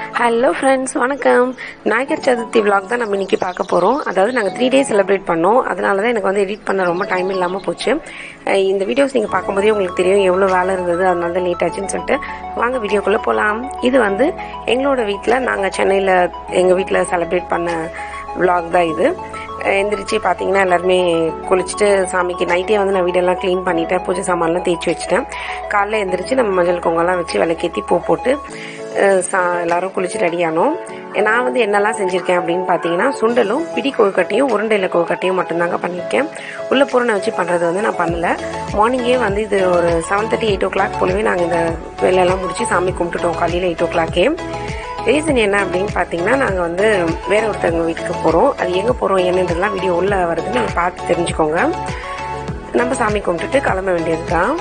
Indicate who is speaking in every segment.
Speaker 1: hello friends வணக்கம் நாயகர் Chaturthi vlog தான் நம்ம இன்னைக்கு பார்க்க போகிறோம் அதாவது நாங்கள் த்ரீ டேஸ் செலிப்ரேட் பண்ணோம் அதனால தான் எனக்கு வந்து எடிட் பண்ண ரொம்ப டைம் இல்லாமல் போச்சு அஹ் இந்த வீடியோஸ் நீங்கள் பார்க்கும்போதே உங்களுக்கு தெரியும் எவ்வளோ வேலை இருந்தது அதனால தான் லேட் ஆச்சுன்னு சொல்லிட்டு வாங்க வீடியோக்குள்ளே போகலாம் இது வந்து எங்களோட வீட்டில் நாங்கள் சென்னையில் எங்கள் வீட்டில் செலிப்ரேட் பண்ண vlog தான் இது அஹ் எந்திரிச்சு பார்த்தீங்கன்னா எல்லாருமே குளிச்சுட்டு சாமிக்கு நைட்டே வந்து நான் வீடெல்லாம் க்ளீன் பண்ணிட்டேன் பூஜை சாமான்லாம் தேய்ச்சி வச்சுட்டேன் காலைல எந்திரிச்சு நம்ம மஞ்சள் குங்கெல்லாம் வச்சு விளக்கேற்றி பூ போட்டு அஹ் சா எல்லாரும் குளிச்சு ரெடி ஆனோம் நான் வந்து என்னெல்லாம் செஞ்சுருக்கேன் அப்படின்னு பார்த்தீங்கன்னா சுண்டலும் பிடி கொழுக்கட்டையும் உருண்டையில் கொழுக்கட்டையும் மட்டும்தாங்க பண்ணியிருக்கேன் உள்ள பூரணை வச்சு பண்ணுறது வந்து நான் பண்ணல மார்னிங்கே வந்து இது ஒரு seven thirty eight o'clock போலவே நாங்கள் இந்த வேலையெல்லாம் முடிச்சு சாமி கும்பிட்டுட்டோம் காலையில் எயிட் ஓ கிளாக்கே ரீசன் என்ன அப்படின்னு பார்த்தீங்கன்னா நாங்கள் வந்து வேற ஒருத்தவங்க வீட்டுக்கு போகிறோம் அது எங்கே போகிறோம் என்னன்றதுலாம் வீடியோ உள்ளே வருதுன்னு நீங்கள் பார்த்து தெரிஞ்சுக்கோங்க நம்ம சாமி கும்பிட்டுட்டு கிளம்ப வேண்டியது தான்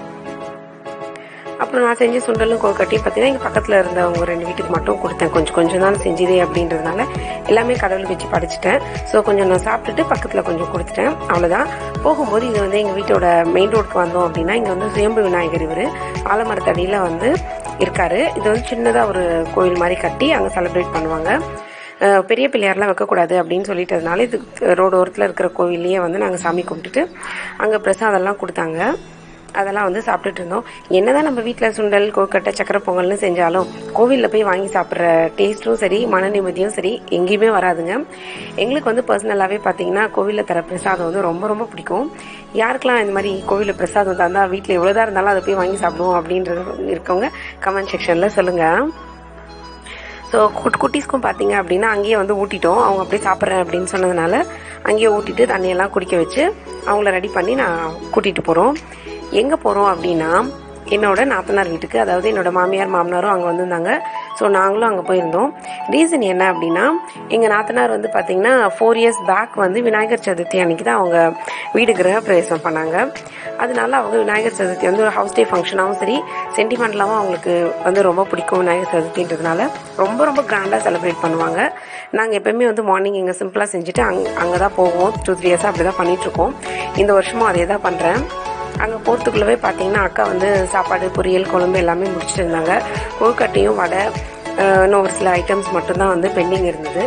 Speaker 1: அப்புறம் நான் செஞ்ச சுண்டலும் கொழுக்கட்டையும் பார்த்தீங்கன்னா எங்கள் பக்கத்தில் இருந்தவங்க ரெண்டு வீட்டுக்கு மட்டும் கொடுத்தேன் கொஞ்சம் கொஞ்சம் தான் செஞ்சதே அப்படின்றதுனால எல்லாமே கடவுளுக்கு வச்சு படிச்சுட்டேன் ஸோ கொஞ்சம் நான் சாப்பிட்டுட்டு பக்கத்தில் கொஞ்சம் கொடுத்துட்டேன் அவ்வளோதான் போகும்போது இது வந்து எங்கள் வீட்டோட மெயின் ரோடுக்கு வந்தோம் அப்படின்னா இங்கே வந்து சுயம்பு விநாயகர் இவர் ஆலமரத்தடியில் வந்து இருக்காரு இது வந்து சின்னதாக ஒரு கோயில் மாதிரி கட்டி அங்கே செலிப்ரேட் பண்ணுவாங்க அஹ் பெரிய பிள்ளையார்லாம் வைக்கக்கூடாது அப்படின்னு சொல்லிட்டதுனால இது ரோடு ஓரத்தில் இருக்கிற கோவில்லையே வந்து நாங்கள் சாமி கும்பிட்டுட்டு அங்கே பிரசாதம்லாம் கொடுத்தாங்க அதெல்லாம் வந்து சாப்பிட்டுட்டு இருந்தோம் என்னதான் நம்ம வீட்டில் சுண்டல் கொழுக்கட்டை சக்கரை பொங்கல்னு செஞ்சாலும் கோவிலில் போய் வாங்கி சாப்பிட்ற டேஸ்ட்டும் சரி மன நிம்மதியும் சரி எங்கேயுமே வராதுங்க எங்களுக்கு வந்து பர்சனலாகவே பார்த்தீங்கன்னா கோவிலில் தர பிரசாதம் வந்து ரொம்ப ரொம்ப பிடிக்கும் யாருக்கெல்லாம் இந்த மாதிரி கோவிலில் பிரசாதம் தந்தா வீட்டில் எவ்வளோதான் இருந்தாலும் அதை போய் வாங்கி சாப்பிடுவோம் அப்படின்றது இருக்கவங்க கமெண்ட் செக்ஷனில் சொல்லுங்கள் ஸோ குட் குட்டீஸ்க்கும் பார்த்தீங்க அப்படின்னா அங்கேயே வந்து ஊட்டிட்டோம் அவங்க அப்படியே சாப்பிட்றேன் அப்படின்னு சொன்னதுனால அங்கேயே ஊட்டிட்டு தண்ணியெல்லாம் குடிக்க வச்சு அவங்கள ரெடி பண்ணி நான் கூட்டிகிட்டு போகிறோம் எங்கே போகிறோம் அப்படின்னா என்னோட நாத்தனார் வீட்டுக்கு அதாவது என்னோட மாமியார் மாமனாரும் அங்கே வந்திருந்தாங்க ஸோ நாங்களும் அங்கே போயிருந்தோம் ரீசன் என்ன அப்படின்னா எங்கள் நாத்தனார் வந்து பார்த்தீங்கன்னா ஃபோர் இயர்ஸ் பேக் வந்து விநாயகர் சதுர்த்தி அன்னைக்கு தான் அவங்க வீடு கிரக பிரவேசம் பண்ணாங்க அதனால அவங்க விநாயகர் சதுர்த்தி வந்து ஒரு ஹவுஸ் டே ஃபங்க்ஷனாகவும் சரி சென்டிமெண்டலாகவும் அவங்களுக்கு வந்து ரொம்ப பிடிக்கும் விநாயகர் சதுர்த்தின்றதுனால ரொம்ப ரொம்ப கிராண்டாக செலிப்ரேட் பண்ணுவாங்க நாங்கள் எப்பயுமே வந்து மார்னிங் இங்கே சிம்பிளாக செஞ்சுட்டு அங் அங்கே தான் போவோம் டூ த்ரீ இயர்ஸாக அப்படி தான் பண்ணிகிட்ருக்கோம் இந்த வருஷமும் அதே தான் பண்ணுறேன் அங்கே போகிறதுக்குள்ளவே பார்த்தீங்கன்னா அக்கா வந்து சாப்பாடு பொரியல் குழம்பு எல்லாமே முடிச்சுட்டு இருந்தாங்க கொழுக்கட்டையும் வடை அஹ், இன்னும் ஒரு சில ஐட்டம்ஸ் மட்டும்தான் வந்து பெண்டிங் இருந்தது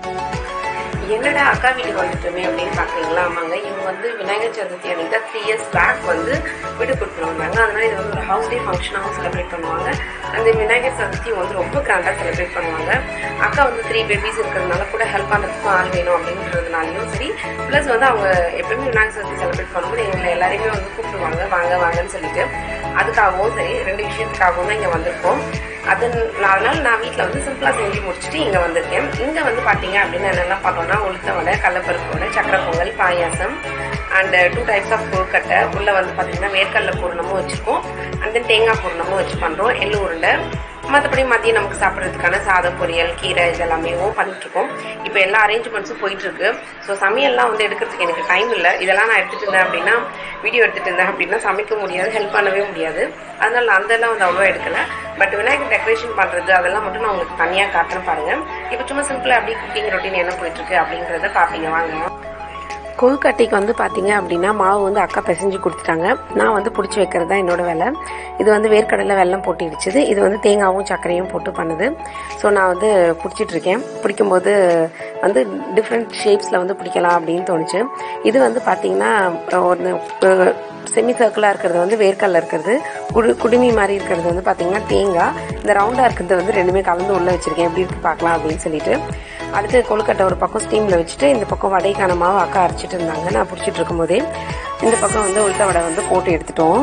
Speaker 1: என்னடா அக்கா வீட்டுக்கு வந்துட்டோமே அப்படின்னு பாக்குறீங்களா ஆமாங்க இவங்க வந்து விநாயகர் சதுர்த்தி அன்னைக்கு தான் த்ரீ இயர்ஸ் பேக் வந்து வீடு கொடுத்துட்டு வந்தாங்க அதனால இது வந்து ஒரு ஹவுஸ் டே ஃபங்க்ஷனாகவும் செலிப்ரேட் பண்ணுவாங்க அந்த விநாயகர் சதுர்த்தி வந்து ரொம்ப கிராண்டாக செலிப்ரேட் பண்ணுவாங்க அக்கா வந்து த்ரீ பேபிஸ் இருக்கிறதுனால கூட ஹெல்ப் பண்ணுறதுக்கும் ஆள் வேணும் அப்படின்றதுனாலையும் சரி ப்ளஸ் வந்து அவங்க எப்பவுமே விநாயகர் சதுர்த்தி செலிப்ரேட் பண்ணும்போது எங்களை எல்லாரையுமே வந்து கூப்பிடுவாங்க வாங்க வாங்கன்னு சொல்லிட்டு அதுக்காகவும் சரி ரெண்டு விஷயத்துக்காகவும் தான் இங்கே வந்திருக்கோம் அது அதனால நான் வீட்டில் வந்து சிம்பிளாக செஞ்சு முடிச்சுட்டு இங்கே வந்திருக்கேன் இங்கே வந்து பார்த்தீங்க அப்படின்னா என்னெல்லாம் பார்த்தோம்னா உளுத்த வடை கடலப்பருப்பு வடை சக்கரை pongal payasam and two types of kozhukattai உள்ள வந்து பார்த்தீங்கன்னா வேர்க்கடலை பூரணமும் வச்சுருக்கோம் அண்ட் தென் தேங்காய் பூரணமும் வச்சு பண்ணுறோம் எள்ளு உருண்டை மற்றபடி மதியம் நமக்கு சாப்பிட்றதுக்கான சாதம் பொரியல் கீரை இதெல்லாமே பண்ணிட்டு இருக்கோம் இப்போ எல்லா அரேஞ்ச்மெண்ட்ஸும் போயிட்டு இருக்கு ஸோ சமையல்லாம் வந்து எடுக்கிறதுக்கு எனக்கு டைம் இல்லை இதெல்லாம் நான் எடுத்துட்டு இருந்தேன் அப்படின்னா வீடியோ எடுத்துட்டு இருந்தேன் அப்படின்னா சமைக்க முடியாது ஹெல்ப் பண்ணவே முடியாது அதனால நான் அதெல்லாம் வந்து அவ்வளோ எடுக்கல பட் விநாயகர் டெக்கரேஷன் பண்ணுறது அதெல்லாம் மட்டும் நான் உங்களுக்கு தனியாக காட்டுறேன் பாருங்க இப்போ சும்மா சிம்பிளாக அப்படியே குக்கிங் ரொட்டீன் என்ன போயிட்டு இருக்கு அப்படிங்கிறத பார்ப்பீங்க வாங்க கொழுக்கட்டைக்கு வந்து பார்த்தீங்க அப்படின்னா மாவு வந்து அக்கா பிசைஞ்சு கொடுத்துட்டாங்க நான் வந்து பிடிச்சி வைக்கிறது தான் என்னோட வேலை இது வந்து வேர்க்கடலை வெல்லம் போட்டு இடிச்சது இது வந்து தேங்காவும் சர்க்கரையும் போட்டு பண்ணுது ஸோ நான் வந்து பிடிச்சிட்டு இருக்கேன் பிடிக்கும்போது வந்து டிஃப்ரெண்ட் ஷேப்ஸில் வந்து பிடிக்கலாம் அப்படின்னு தோணுச்சு இது வந்து பார்த்தீங்கன்னா ஒரு செமி சர்க்கிளாக இருக்கிறது வந்து வேர்க்கடலை இருக்கிறது குடு குடுமி மாதிரி இருக்கிறது வந்து பார்த்தீங்கன்னா தேங்காய் இந்த ரவுண்டாக இருக்கிறது வந்து ரெண்டுமே கலந்து உள்ளே வச்சிருக்கேன் எப்படி இருக்கு பார்க்கலாம் அப்படின்னு சொல்லிட்டு அடுத்து கொழுக்கட்டை ஒரு பக்கம் ஸ்டீமில் வச்சுட்டு இந்த பக்கம் வடைக்கான மாவு அக்கா அரைச்சிட்டு இருந்தாங்க நான் பிடிச்சிட்டு இருக்கும்போதே இந்த பக்கம் வந்து உளுத்த வடை வந்து போட்டு எடுத்துட்டோம்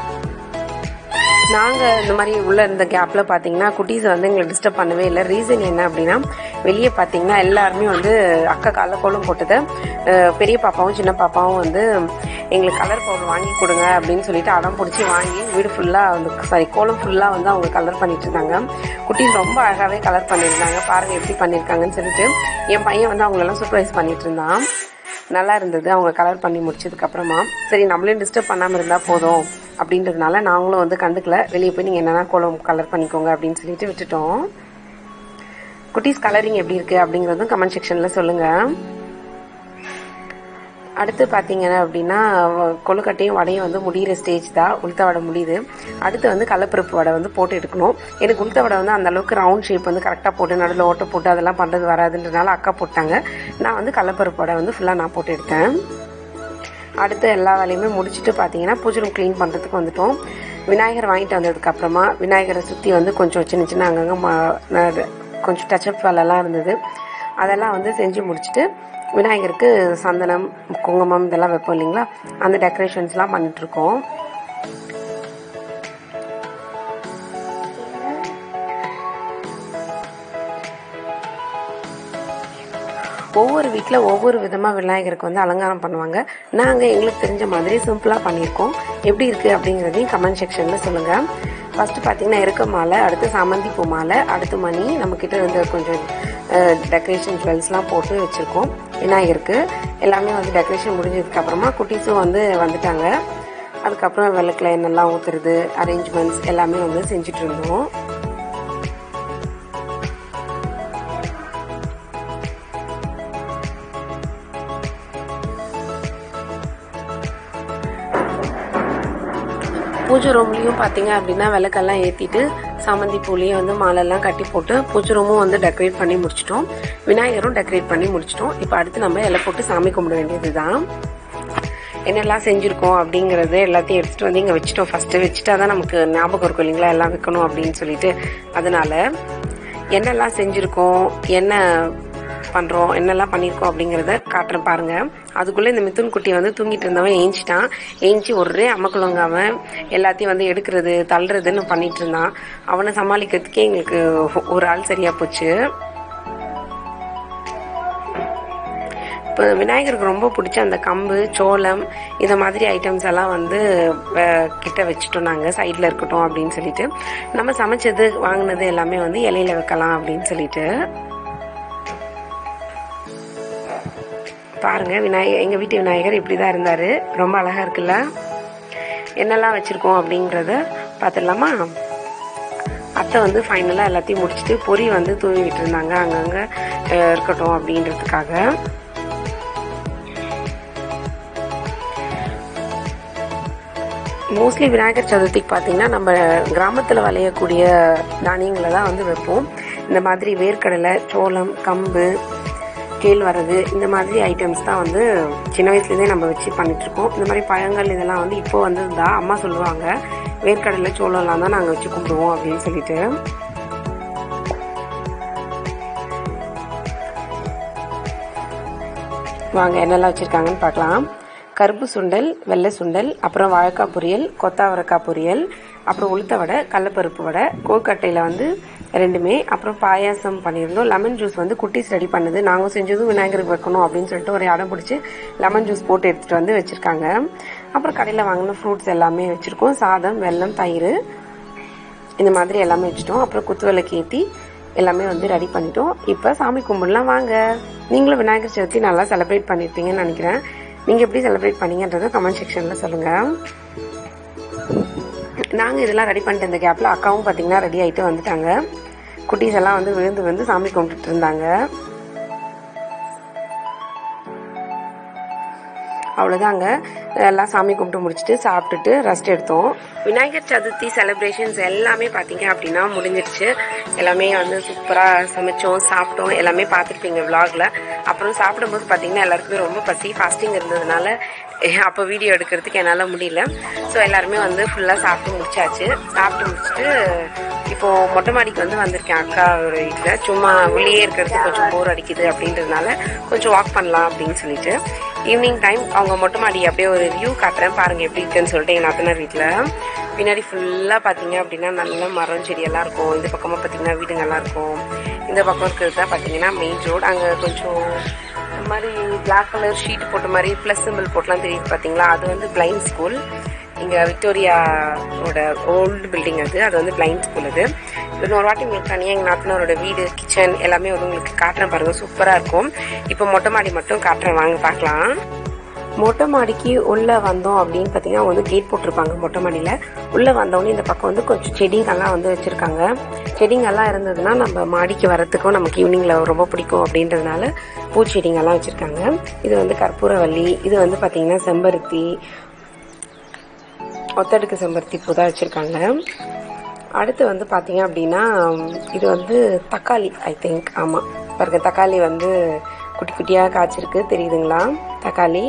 Speaker 1: நாங்கள் இந்த மாதிரி உள்ள இருந்த கேப்பில் பார்த்தீங்கன்னா குட்டீஸ் வந்து எங்களை டிஸ்டர்ப் பண்ணவே இல்லை ரீசன் என்ன அப்படின்னா வெளியே பார்த்தீங்கன்னா எல்லாருமே வந்து அக்கா காலைல கோலம் போட்டதை அஹ், பெரிய பாப்பாவும் சின்ன பாப்பாவும் வந்து எங்களுக்கு கலர் பவுடர் வாங்கி கொடுங்க அப்படின்னு சொல்லிட்டு அடம் பிடிச்சி வாங்கி வீடு ஃபுல்லாக வந்து சாரி கோலம் ஃபுல்லாக வந்து அவங்க கலர் பண்ணிட்டு இருந்தாங்க குட்டீஸ் ரொம்ப அழகாகவே கலர் பண்ணியிருந்தாங்க பாருங்க எப்படி பண்ணியிருக்காங்கன்னு சொல்லிட்டு என் பையன் வந்து அவங்களெல்லாம் சர்ப்ரைஸ் பண்ணிட்டு இருந்தான் நல்லா இருந்தது அவங்க கலர் பண்ணி முடிச்சதுக்கு அப்புறமா சரி நம்மளையும் டிஸ்டர்ப் பண்ணாமல் இருந்தால் போதும் அப்படின்றதுனால நாங்களும் வந்து கண்டுக்கல வெளியே போய் நீங்கள் என்னென்ன கோலம் கலர் பண்ணிக்கோங்க அப்படின்னு சொல்லிட்டு விட்டுட்டோம் குட்டீஸ் கலரிங் எப்படி இருக்கு அப்படிங்கறதும் கமெண்ட் செக்ஷன்ல சொல்லுங்க அடுத்து பார்த்தீங்க அப்படின்னா வ- கொழுக்கட்டையும் வடையும் வந்து முடிகிற ஸ்டேஜ் தான் உளுத்த வடை முடியுது அடுத்து வந்து கடலப்பருப்பு வடை வந்து போட்டு எடுக்கணும் எனக்கு உளுத்த வடை வந்து அந்த அளவுக்கு ரவுண்ட் ஷேப் வந்து கரெக்டாக போட்டு நடுவில் ஓட்டை போட்டு அதெல்லாம் பண்ணுறது வராதுன்றனால அக்கா போட்டாங்க நான் வந்து கடலப்பருப்பு வடை வந்து ஃபுல்லாக நான் போட்டு எடுத்தேன் அடுத்து எல்லா வேலையுமே முடிச்சுட்டு பார்த்தீங்கன்னா பூஜை ரூம் க்ளீன் பண்ணுறதுக்கு வந்துட்டோம் விநாயகர் வாங்கிட்டு வந்ததுக்கு அப்புறமா விநாயகரை சுற்றி வந்து கொஞ்சம் சின்ன சின்ன அங்கங்கே ம- ந- கொஞ்சம் டச்சப் வேலைலாம் இருந்தது அதெல்லாம் வந்து செஞ்சு முடிச்சுட்டு விநாயகருக்கு சந்தனம் குங்குமம் இதெல்லாம் வைப்போம் இல்லைங்களா அந்த டெக்கரேஷன்ஸ்லாம் பண்ணிட்டு இருக்கோம் ஒவ்வொரு வீட்டில் ஒவ்வொரு விதமாக விநாயகருக்கு வந்து அலங்காரம் பண்ணுவாங்க நாங்கள் எங்களுக்கு தெரிஞ்ச மாதிரி சிம்பிளாக பண்ணியிருக்கோம் எப்படி இருக்குது அப்படிங்கிறதையும் கமெண்ட் செக்ஷனில் சொல்லுங்கள் ஃபஸ்ட்டு பார்த்தீங்கன்னா எருக்க மாலை அடுத்து சாமந்தி பூ மாலை அடுத்து மணி நம்மக்கிட்ட இருந்த கொஞ்சம் டெக்கரேஷன் ஜுவல்ஸ்லாம் போட்டு வச்சுருக்கோம் விநாயகருக்கு எல்லாமே வந்து டெக்கரேஷன் முடிஞ்சதுக்கு அப்புறமா குட்டீஸும் வந்து வந்துட்டாங்க அதுக்கப்புறம் விளக்குல என்னெல்லாம் ஊற்றுறது அரேஞ்ச்மெண்ட்ஸ் எல்லாமே வந்து செஞ்சுட்டு இருந்தோம் பூஜை ரூம்லேயும் பார்த்தீங்க அப்படின்னா விளக்கெல்லாம் ஏற்றிட்டு சாமந்தி பூலையும் வந்து மாலைலாம் கட்டி போட்டு பூஜை ரூமும் வந்து டெக்கரேட் பண்ணி முடிச்சிட்டோம் விநாயகரும் டெக்கரேட் பண்ணி முடிச்சிட்டோம் இப்போ அடுத்து நம்ம இலை போட்டு சாமி கும்பிட வேண்டியது தான் என்னெல்லாம் செஞ்சுருக்கோம் அப்படிங்கிறது எல்லாத்தையும் எடுத்துகிட்டு வந்து இங்கே வச்சுட்டோம் ஃபஸ்ட்டு வச்சுட்டா தான் நமக்கு ஞாபகம் இருக்கும் இல்லைங்களா எல்லாம் வைக்கணும் அப்படின்னு சொல்லிட்டு அதனால என்னெல்லாம் செஞ்சுருக்கோம் என்ன பண்ணுறோம் என்னெல்லாம் பண்ணியிருக்கோம் அப்படிங்கிறத காட்டுறேன் பாருங்க அதுக்குள்ளே இந்த மிதுன் குட்டி வந்து தூங்கிட்டு இருந்தவன் ஏஞ்சிட்டான் ஏஞ்சி ஒரே அமக்குலங்க அவன் எல்லாத்தையும் வந்து எடுக்கிறது தள்ளுறதுன்னு பண்ணிட்டு இருந்தான் அவனை சமாளிக்கிறதுக்கே எங்களுக்கு ஒரு ஆள் சரியா போச்சு இப்போ விநாயகருக்கு ரொம்ப பிடிச்ச அந்த கம்பு சோளம் இந்த மாதிரி ஐட்டம்ஸ் எல்லாம் வந்து வ- கிட்ட வச்சுட்டோம் நாங்கள் சைடில் இருக்கட்டும் அப்படின்னு சொல்லிட்டு நம்ம சமைச்சது வாங்கினது எல்லாமே வந்து இலையில வைக்கலாம் அப்படின்னு சொல்லிட்டு பாருங்க விநாயகர் எங்கள் வீட்டு விநாயகர் இப்படி தான் இருந்தார் ரொம்ப அழகாக இருக்குல்ல என்னெல்லாம் வச்சுருக்கோம் அப்படிங்கிறத பார்த்துடலாமா அத்தை வந்து ஃபைனலாக எல்லாத்தையும் முடிச்சுட்டு பொரி வந்து தூவிட்டு இருந்தாங்க அங்கங்கே அஹ், இருக்கட்டும் அப்படின்றதுக்காக மோஸ்ட்லி விநாயகர் சதுர்த்திக்கு பார்த்தீங்கன்னா நம்ம கிராமத்தில் விளையக்கூடிய தானியங்களை தான் வந்து வைப்போம் இந்த மாதிரி வேர்க்கடலை சோளம் கம்பு கேழ்வரகு இந்த மாதிரி ஐட்டம்ஸ் தான் வந்து சின்ன வயசுலேருந்தே நம்ம வச்சு பண்ணிட்டு இருக்கோம் இந்த மாதிரி பழங்கள் இதெல்லாம் வந்து இப்போ வந்து தான் அம்மா சொல்லுவாங்க வேர்க்கடலை சோளம்லாம் தான் நாங்கள் வச்சு கும்பிடுவோம் அப்படின்னு சொல்லிட்டு வாங்க என்னெல்லாம் வச்சுருக்காங்கன்னு பார்க்கலாம் கருப்பு சுண்டல் வெள்ளை சுண்டல் அப்புறம் வாழைக்காய் பொரியல் கொத்தாவரக்காய் பொரியல் அப்புறம் உளுத்த வடை கடலப்பருப்பு வடை கோக்கட்டையில் வந்து ரெண்டுமே அப்புறம் பாயாசம் பண்ணியிருந்தோம் லெமன் ஜூஸ் வந்து குட்டீஸ் ரெடி பண்ணது நாங்கள் செஞ்சதும் விநாயகருக்கு வைக்கணும் அப்படின்னு சொல்லிட்டு ஒரு இடம் பிடிச்சி லெமன் ஜூஸ் போட்டு எடுத்துகிட்டு வந்து வச்சுருக்காங்க அப்புறம் கடையில் வாங்கின ஃப்ரூட்ஸ் எல்லாமே வச்சுருக்கோம் சாதம் வெல்லம் தயிர் இந்த மாதிரி எல்லாமே வச்சுட்டோம் அப்புறம் குத்துவிளக்கு ஏற்றி எல்லாமே வந்து ரெடி பண்ணிட்டோம் இப்போ சாமி கும்பிடலாம் வாங்க நீங்களும் விநாயகர் சதுர்த்தி நல்லா செலிப்ரேட் பண்ணியிருப்பீங்கன்னு நினைக்கிறேன் நீங்கள் எப்படி செலிப்ரேட் பண்ணீங்கன்றதை கமெண்ட் செக்ஷனில் சொல்லுங்கள் நாங்கள் இதெல்லாம் ரெடி பண்ணிட்டு இந்த கேப்பில் அக்காவும் பார்த்தீங்கன்னா ரெடி ஆகிட்டு வந்துட்டாங்க குட்டீஸ் எல்லாம் வந்து விழுந்து விழுந்து சாமி கும்பிட்டுட்டு இருந்தாங்க அவ்வளோதாங்க எல்லாம் சாமி கும்பிட்டு முடிச்சுட்டு சாப்பிட்டுட்டு ரெஸ்ட் எடுத்தோம் விநாயகர் சதுர்த்தி செலிப்ரேஷன்ஸ் எல்லாமே பார்த்தீங்க அப்படின்னா முடிஞ்சிருச்சு எல்லாமே வந்து சூப்பராக சமைச்சோம் சாப்பிட்டோம் எல்லாமே பார்த்துருப்பீங்க vlogல அப்புறம் சாப்பிடும்போது பார்த்தீங்கன்னா எல்லாருக்குமே ரொம்ப பசி ஃபாஸ்டிங் இருந்ததுனால அப்போ வீடியோ எடுக்கிறதுக்கு என்னால் முடியல ஸோ எல்லாருமே வந்து ஃபுல்லாக சாப்பிட்டு முடிச்சாச்சு சாப்பிட்டு முடிச்சுட்டு இப்போ மொட்டை மாடிக்கு வந்து வந்திருக்கேன் அக்காவோட வீட்டில் சும்மா உள்ளே இருக்கிறது கொஞ்சம் போர் அடிக்குது அப்படின்றதுனால கொஞ்சம் வாக் பண்ணலாம் அப்படின்னு சொல்லிட்டு ஈவினிங் டைம் அவங்க மொட்டை மாடி அப்படியே ஒரு வியூ காட்டுறேன் பாருங்க எப்படி இருக்குன்னு சொல்லிட்டு எங்கள் நாத்தனார் வீட்டில் பின்னாடி ஃபுல்லாக பார்த்தீங்க அப்படின்னா நல்ல மரம் செடியெல்லாம் இருக்கும் இந்த பக்கமாக பார்த்தீங்கன்னா வீடுங்கெல்லாம் இருக்கும் இந்த பக்கம் இருக்கிறது தான் பார்த்தீங்கன்னா மெயின் ரோடு அங்கே கொஞ்சம் இந்த மாதிரி பிளாக் கலர் ஷீட் போட்ட மாதிரி ப்ளஸ் சிம்பிள் போட்டுலாம் தெரியுது பார்த்தீங்களா அது வந்து பிளைண்ட் ஸ்கூல் இங்கே விக்டோரியாவோட ஓல்டு பில்டிங் அது அது வந்து பிளைண்ட் ஸ்கூல் அது இன்னொரு வாட்டி உங்களுக்கு தனியாக எங்கள் நாத்தனாரோட வீடு கிச்சன் எல்லாமே வந்து உங்களுக்கு காட்டுறேன் பாருங்கள் சூப்பராக இருக்கும் இப்போ மொட்டை மாடி மட்டும் காட்டுறேன் வாங்க பார்க்கலாம் மொட்டை மாடிக்கு உள்ள வந்தோம் அப்படின்னு பார்த்தீங்கன்னா அவங்க வந்து கேட் போட்டிருப்பாங்க மொட்டை மாடியில் உள்ள வந்தோடனே இந்த பக்கம் வந்து கொஞ்சம் செடிங்கெல்லாம் வந்து வச்சிருக்காங்க செடிங்கெல்லாம் இருந்ததுன்னா நம்ம மாடிக்கு வரத்துக்கும் நமக்கு ஈவினிங்ல ரொம்ப பிடிக்கும் அப்படின்றதுனால பூச்செடிங்கெல்லாம் வச்சிருக்காங்க இது வந்து கற்பூரவள்ளி இது வந்து பார்த்தீங்கன்னா செம்பருத்தி ஒத்தடுக்கு செம்பருத்தி பூ தான் வச்சிருக்காங்க அடுத்து வந்து பார்த்தீங்க அப்படின்னா இது வந்து தக்காளி ஐ திங்க் ஆமாம் பாருங்க தக்காளி வந்து குட்டி குட்டியாக காய்ச்சிருக்கு தெரியுதுங்களா தக்காளி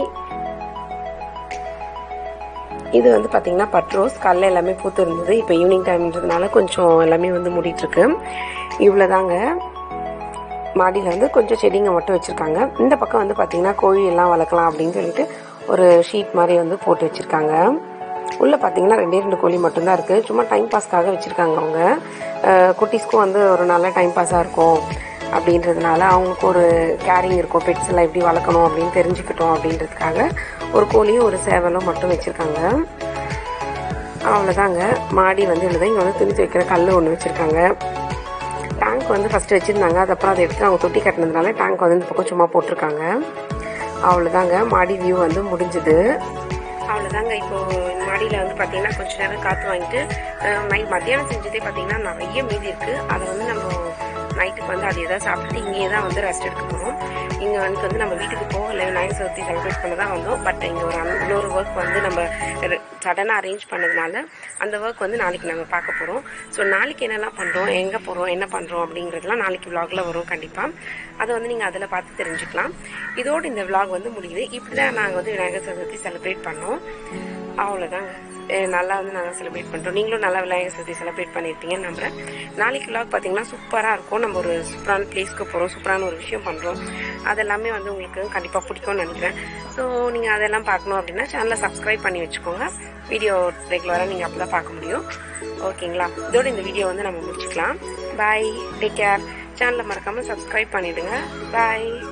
Speaker 1: இது வந்து பார்த்தீங்கன்னா பட்ரோஸ் காலைல எல்லாமே பூத்து இருந்தது இப்போ ஈவினிங் டைம்ன்றதுனால கொஞ்சம் எல்லாமே வந்து மூடிட்டு இருக்கு இவ்வளோதாங்க மாடியில் வந்து கொஞ்சம் செடிங்க மட்டும் வச்சுருக்காங்க இந்த பக்கம் வந்து பார்த்தீங்கன்னா கோழி எல்லாம் வளர்க்கலாம் அப்படின்னு சொல்லிட்டு ஒரு ஷீட் மாதிரி வந்து போட்டு வச்சுருக்காங்க உள்ளே பார்த்தீங்கன்னா ரெண்டே ரெண்டு கோழி மட்டும்தான் இருக்குது சும்மா டைம் பாஸ்க்காக வச்சுருக்காங்க அவங்க அஹ் குட்டீஸ்க்கும் வந்து ஒரு நல்ல டைம் பாஸாக இருக்கும் அப்படின்றதுனால அவங்களுக்கு ஒரு கேரிங் இருக்கும் பெட்ஸ் எல்லாம் எப்படி வளர்க்கணும் அப்படின்னு தெரிஞ்சுக்கிட்டோம் அப்படின்றதுக்காக ஒரு கோழியும் ஒரு சேவலும் மட்டும் வச்சுருக்காங்க அவ்வளோதாங்க மாடி வந்து இவ்வளோதான் இங்கே வந்து துணி வைக்கிற கல் ஒன்று வச்சுருக்காங்க டேங்க் வந்து ஃபஸ்ட்டு வச்சுருந்தாங்க அதுக்கப்புறம் அதை எடுத்து அவங்க தொட்டி கட்டினதுனால டேங்க் வந்து இந்த பக்கம் சும்மா போட்டிருக்காங்க அவ்வளோதாங்க மாடி வியூ வந்து முடிஞ்சுது அவ்வளோதாங்க இப்போ மாடியில் வந்து பார்த்தீங்கன்னா கொஞ்ச நேரம் காற்று வாங்கிட்டு நைட் மத்தியானம் செஞ்சதே பார்த்தீங்கன்னா நிறைய மீதி இருக்குது அதை வந்து நம்ம நைட்டுக்கு வந்து அது எதாவது சாப்பிட்டுட்டு இங்கேயே தான் வந்து ரெஸ்ட் எடுக்க போகிறோம் இங்கே வந்து வந்து நம்ம வீட்டுக்கு போகலை விநாயகர் சதுர்த்தி செலிப்ரேட் பண்ண தான் வந்தோம் பட் இங்கே ஒரு அன்- இன்னொரு ஒர்க் வந்து நம்ம சடனாக அரேஞ்ச் பண்ணதுனால அந்த ஒர்க் வந்து நாளைக்கு நாங்கள் பார்க்க போகிறோம் ஸோ நாளைக்கு என்னெல்லாம் பண்ணுறோம் எங்கே போகிறோம் என்ன பண்ணுறோம் அப்படிங்கிறதுலாம் நாளைக்கு vlogல வரும் கண்டிப்பாக அதை வந்து நீங்கள் அதில் பார்த்து தெரிஞ்சுக்கலாம் இதோடு இந்த vlog வந்து முடியுது இப்படி தான் நாங்கள் வந்து விநாயகர் சதுர்த்தி செலிப்ரேட் பண்ணோம் அவ்வளோதாங்க அஹ் நல்லா வந்து நாங்கள் செலிப்ரேட் பண்ணுறோம் நீங்களும் நல்லா விநாயகர் சதுர்த்தி செலிப்ரேட் பண்ணியிருப்பீங்கன்னு நம்புறேன் நாளைக்கு vlog பார்த்தீங்கன்னா சூப்பராக இருக்கும் நம்ம ஒரு சூப்பரான பிளேஸ்க்கு போகிறோம் சூப்பரான ஒரு விஷயம் பண்ணுறோம் அதெல்லாமே வந்து உங்களுக்கு கண்டிப்பாக பிடிக்கும்னு நினைக்கிறேன் ஸோ நீங்கள் அதெல்லாம் பார்க்கணும் அப்படின்னா சேனலை சப்ஸ்கிரைப் பண்ணி வச்சுக்கோங்க வீடியோ ரெகுலராக நீங்கள் அப்போ தான் பார்க்க முடியும் ஓகேங்களா இதோட இந்த வீடியோ வந்து நம்ம முடிச்சுக்கலாம் பாய் டேக் கேர் சேனலை மறக்காமல் சப்ஸ்கிரைப் பண்ணிவிடுங்க பாய்